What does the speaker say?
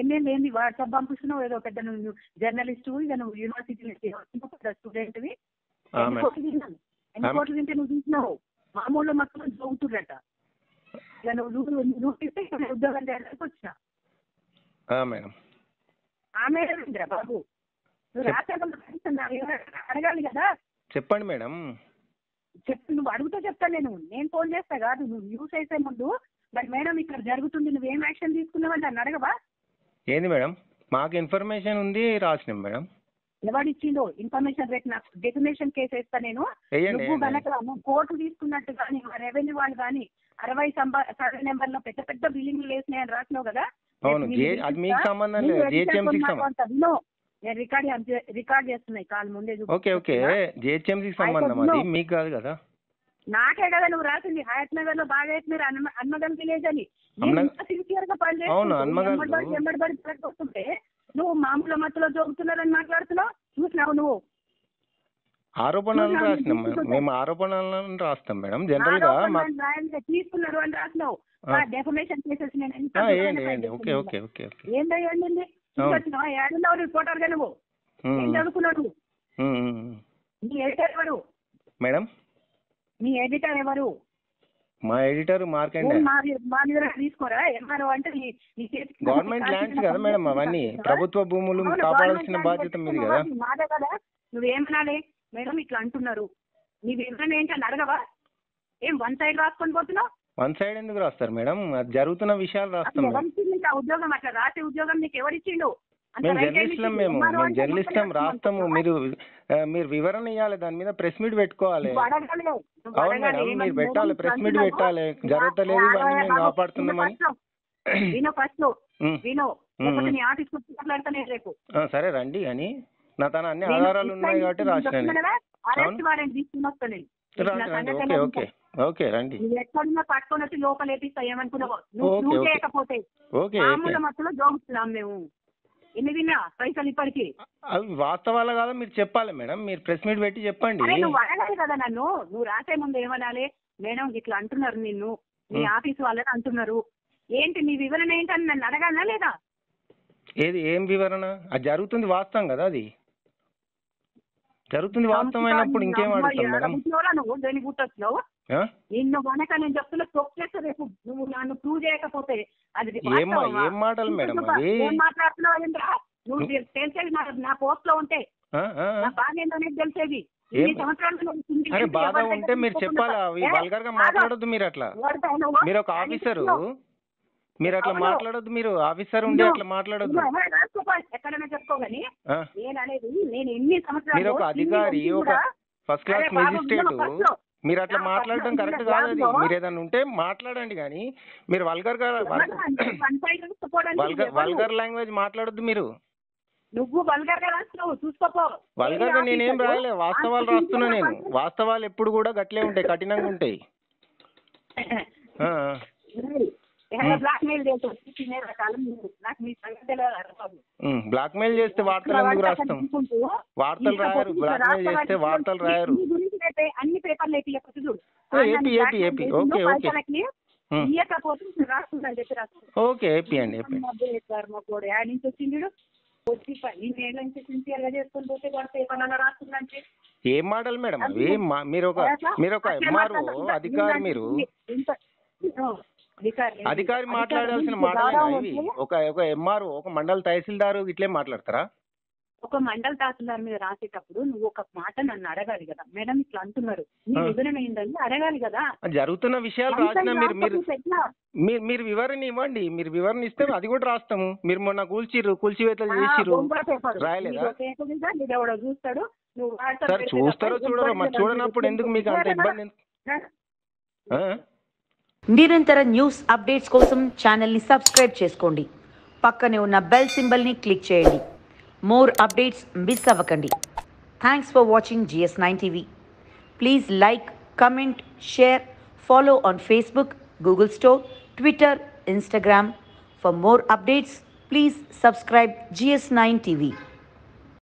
ఏంటి ఏంది వాట్సాప్ పంపిస్తున్నావు ఏదో పెద్ద నువ్వు జర్నలిస్ట్ ఇక నువ్వు యూనివర్సిటీ పెద్ద స్టూడెంట్వి ఆ, ఎన్ని మేడం. కోట్లు తిన్నాను ఎన్ని ఆ, కోట్లు తింటే నువ్వు తీసినావు మామూలు మొత్తం చదువుతున్నట ఇక నువ్వు నువ్వు నువ్వు తీస్తే ఇక్కడ ఉద్యోగం చేయడానికి వచ్చిన ఆ, మేడం ఆమె రవీంద్ర బాబు నువ్వు చెప్- రాష్ట్రంలో కనీసం నా వివరాలు అడగాలి కదా చెప్పండి మేడం చెప్పు నువ్వు అడుగుతా చెప్తా నేను నేను ఫోన్ చేస్తా కాదు నువ్వు న్యూస్ వేసే ముందు మరి మేడం ఇక్కడ జరుగుతుంది నువ్వేం యాక్షన్ తీసుకున్నావని నన్ను అడగవా ఏంది మేడం మాకు ఇన్ఫర్మేషన్ ఉంది రాసినాం మేడం ఎవడిచ్చిండో ఇన్ఫర్మేషన్ రేపు నాకు డెఫినేషన్ కేసు వేస్తా నేను వేయండి నువ్వు వేయండి. గనక నువ్వు కోర్టు తీసుకున్నట్టు కానీ రెవెన్యూ వాళ్ళు కానీ అరవై సంబ సర్వే నెంబర్ లో పెద్ద పెద్ద బిల్డింగ్లు వేసినాయని రాసినావు కదా అవును, రేపు జే- నేను అది మీకు పిలిపిస్తా. సంబంధం నువ్వు లేదు, ఎడిటర్ GHMC కి కొన్నావు అంట. విను. నేను రికార్డ్ రికార్డ్ చేస్తున్నాయి కాలు ముందే చూపిస్తున్నా. ఓకే ఓకే జిహెచ్ఎంసీకి సంబంధం అది అయిపోతుందో? మీకు కాదు కదా నాకే కదా నువ్వు రాసింది హయత్ నగర్ లో బాగా వేసినారు అన్మ అన్మగల్ విలేజ్ అని నేను అమ్మ- ఇంత సిన్సియర్ గా పని అవును, అన్మగల్ లో- ఎమ్మడిపడి ఎమ్మడిపడి వస్తుంటే నువ్వు మామూలు మత్తులో జోగుతున్నారని మాట్లాడుతున్నావు చూసినావు నువ్వు ఆరోపణలు చూసాను, రాసినాం మేడం చూసుకుంటా. మేము ఆరోపణలను రాస్తాం మేడం జనరల్ గా మా ఆరోపణలు రాయండి, తీసుకున్నారు అని రాసినావు ఆ. డెఫమేషన్ కేసెస్ నేను ఎంత ఆ, దూరమైన వేయండి fight వేయండి ఓకే చేస్తున్నా. ఓకే ఓకే ఓకే ఏందో ఏంది అవును. వచ్చినావా ఏడున్నావు రిపోర్టర్ గా నువ్వు ఉమ్, ఏం చదువుకున్నావు నువ్వు? ఉమ్, ఉమ్, ఉమ్. నీ ఎడిటర్ ఎవరు మేడం నీ ఎడిటర్ ఎవరు మా ఎడిటర్ మార్కండే నువ్వు మా మా దగ్గర తీసుకోరా ఎంఆర్ఓ అంటే నీ నీ చేతికి గవర్నమెంట్ ల్యాండ్స్ కదా మేడం అవన్నీ ప్రభుత్వ భూములు అవును, కాపాడాల్సిన గవర్నమెంట్ బాధ్యత ల్యాండ్ మీది పెట్టుకున్న కదా వాడిని మాదే కదా నువ్వేమనాలి మేడం ఇట్లా అంటున్నారు నీ వివరణ ఏంటని అడగవా ఏం వన్ సైడ్ రాసుకొని పోతున్నావు వన్ సైడ్ ఎందుకు రాస్తారు మేడం అది జరుగుతున్న విషయాలు అసలు రాస్తాం మేము ఎవరిచ్చింది నీకు ఆ ఉద్యోగం అట్లా రాసే ఉద్యోగం నీకు ఎవరిచ్చిండు అంత మేము right hand జర్నలిస్టులం ఇచ్చిండు. మేము ఎంఆర్ఓ మేము అంటే జర్నలిస్టులం మొత్తం రాస్తాము రాసుకుంటావా? మీరు ఆ, మీరు వివరణ ఇవ్వాలి దాని మీద ప్రెస్ మీట్ పెట్టుకోవాలి నువ్వు అడగాలి. నువ్వు అవును అడగాలి. మేడం, ఏమని మీరు పెట్టాలి, మేడం ప్రెస్ మీట్ అంటున్నావు? పెట్టాలి. జరగతలేదు, యా- ఇవన్నీ మేము బాబు, కాపాడుతున్నామని. విను first. విను ఫస్ట్ ఉమ్, విను ఉమ్, లేకపోతే ఉమ్. నీ ఆఫీస్ వచ్చి మాట్లాడతానే రేపు ఆ, సరే రండి అని నా తన అన్ని నేను ఆధారాలు ఉన్నాయి ఇట్లా కాబట్టి నీకు రాసినాను చెప్తున్నా కదా, అరెస్ట్ అవును. వారెంట్ తీసుకుని వస్తా నేను నీకు నా రండి రండి సంగతి ఓకే ఎలా ఓకే ఓకే రండి నువ్వు ఎక్కడున్నా పట్టుకొని వచ్చి లోపల వేపిస్తా ఏమనుకున్నావు నువ్వు ఓకే, నువ్వు ఓకే. చేయకపోతే ఓకే ఓకే మామూలు మత్తులో జోగుతున్నాం మేము ఎన్ని తిన్నా పైసలు ఇప్పటికి అవి వాస్తవాలు కాదా మీరు చెప్పాలి మేడం మీరు ప్రెస్ మీట్ పెట్టి చెప్పండి అరే నువ్వు అడగాలి కదా నన్ను నువ్వు రాసే ముందు ఏమనాలి మేడం ఇట్లా అంటున్నారు నిన్ను మీ ఉం. ఆఫీస్ వాళ్ళని అంటున్నారు ఏంటి నీ వివరణ ఏంటని నన్ను అడగాలా లేదా ఏది ఏం వివరణ అది జరుగుతుంది వాస్తవం కదా అది జరుగుతుంది వాస్తవం అయినప్పుడు ఇంకేం అడుగుతాం మేడం అడుగుతున్నావురా నువ్వు దేని గుర్తొచ్చినావు ఆ? నిన్ను కనుక నేను చెప్తున్నా తొక్కేస్తా రేపు నువ్వు నన్ను ప్రూవ్ చేయకపోతే అది ఏం మా- వాస్తవమా? ఏం మాటలు మేడం చూడు బా, అవి? ఏం మాట్లాడుతున్నావు ఏంట్రా? నువ్వు తె- తెలిసేది నా నా పోస్ట్ లో ఉంటే ఆ, ఆ, నా ఆ. బాధ ఏంటో నీకు తెలిసేది ఏం- ఇన్ని సంవత్సరాలు నువ్వు సింగిల్ అరే ఎంపీ బాధ ఎవరి దగ్గర ఉంటే మీరు తీసుకోకుండా- చెప్పాలా అవి ఏ, వల్గర్ గా కాదు. మాట్లాడొద్దు మీరు అట్లా ఎవరితో నువ్వు? మీరు ఒక ఆయన ఆఫీసరు చెప్తున్నావు. మీరు అట్లా అవును. మాట్లాడొద్దు మీరు ఆఫీసర్ ఉండి నువ్వు- అట్లా మాట్లాడొద్దు నువ్వు ఎవరైనా రాసుకోపో, ఎక్కడైనా చెప్పుకో గానీ ఆ? నేను అనేది నేను ఎన్ని సంవత్సరాలు మీరు ఒక సింగిల్ అధికారి ఎంపీ ఒక కూడా ఫస్ట్ క్లాస్ అరే బాబు, మెజిస్ట్రేట్ నువ్వు first లో- మీరు అట్లా నా మాట్లాడడం first లో కరెక్ట్ నువ్వు కాదు అది class లో- మీరు ఏదైనా ఉంటే మాట్లాడండి కానీ మీరు వల్గర్ గా ఎవరు అంటే one side చూసుకోవడానికి వల్గర్ ఎవరు? వల్గర్ లాంగ్వేజ్ మాట్లాడొద్దు మీరు నువ్వు వల్గర్ గా రాస్తున్నావు చూసుకోపో వల్గర్ గా ఏ నేనేం ఆఫీసరు? రాయలే వాస్తవాలు అంత రాస్తున్నా సింపుల్గా నేను వాస్తవాలు ఎప్పుడు కూడా గట్లే ఉంటాయి కఠినంగా ఉంటాయి ఆ, ఆ. బ్లాక్ మెయిల్ చేసి తినే రకాలు మీరు. నాకు మీ సంగతి తెలియదు బాబు. ఉమ్, బ్లాక్మెయిల్ చేస్తే వార్తలు ఎందుకు రాస్తాం అనుకుంటూ వార్తలు ఇంకా రాయరు పొద్దున్న బ్లాక్మెయిల్ చేస్తే రాష్ట్రపతి వార్తలు రాయరు నీ గురించి రేపే అన్ని పేపర్లు ఏపీ లేకపోతే చూడు ఓ, ఏపీ, నన్ను ఏపీ, blackmail ఏపీ. చేసిండు, ఓకే, ఓకే. పైసలకి ఉమ్. ఇయ్యకపోతే నేను రాసుకుంటాను చెప్పి రాసుకుంటాను ఓకే ఏపీ అండి ఏపీ సార్ మా కోడి యాడ్ నుంచి వచ్చింది వీడు. వచ్చి ప- ఇన్నేళ్ళ నుంచి సిన్సియర్ గా చేసుకొని పోతే వాడు పేపర్లలో రాస్తుందంటే ఏం మాటలు మేడం అవి మా- మీరు ఒక మీరు ఒక ఎంఆర్ఓ అధికారి మీరు అధికారి మాట్లాడాల్సిన మాటలేనా ఇవి ఒక ఒక ఎంఆర్ఓ ఒక మండల తహసీల్దారు ఇట్లే మాట్లాడతారా ఒక మండల తహసీల్దార్ మీద రాసేటప్పుడు నువ్వు ఒక మాట నన్ను అడగాలి కదా మేడం ఇట్లా అంటున్నారు నీ ఆ. వివరణ ఏంటని అడగాలి కదా జరుగుతున్న విషయాలు అంతా రాసినా మీరు మీరు రాకపోతే ఎట్లా? మీరు మీరు వివరణ ఇవ్వండి మీరు వివరణ ఇస్తే అది కూడా రాస్తాము మీరు మొన్న కూల్చిర్రు కూల్చివేతలు ఆ, చేసిర్రు బొంబాయి పేపర్. రాయలేదా? నీకు ఒక పేపర్ ఇస్తా, నీకు ఎవడో చూస్తాడు నువ్వు వాట్సాప్ సరే పెడితే చూస్తారో తప్ప చూడరో మరి ఇబ్బంది చూడనప్పుడు ఎందుకు మీకు అంత ఇబ్బంది ఎందుకు? ఆ? నిరంతర న్యూస్ అప్డేట్స్ కోసం ఛానల్ని సబ్స్క్రైబ్ చేసుకోండి పక్కనే ఉన్న బెల్ సింబల్ని క్లిక్ చేయండి మోర్ అప్డేట్స్ మిస్ అవ్వకండి thanks for watching G S nine TV please like comment share follow on Facebook Google store Twitter Instagram for more updates please subscribe G S nine TV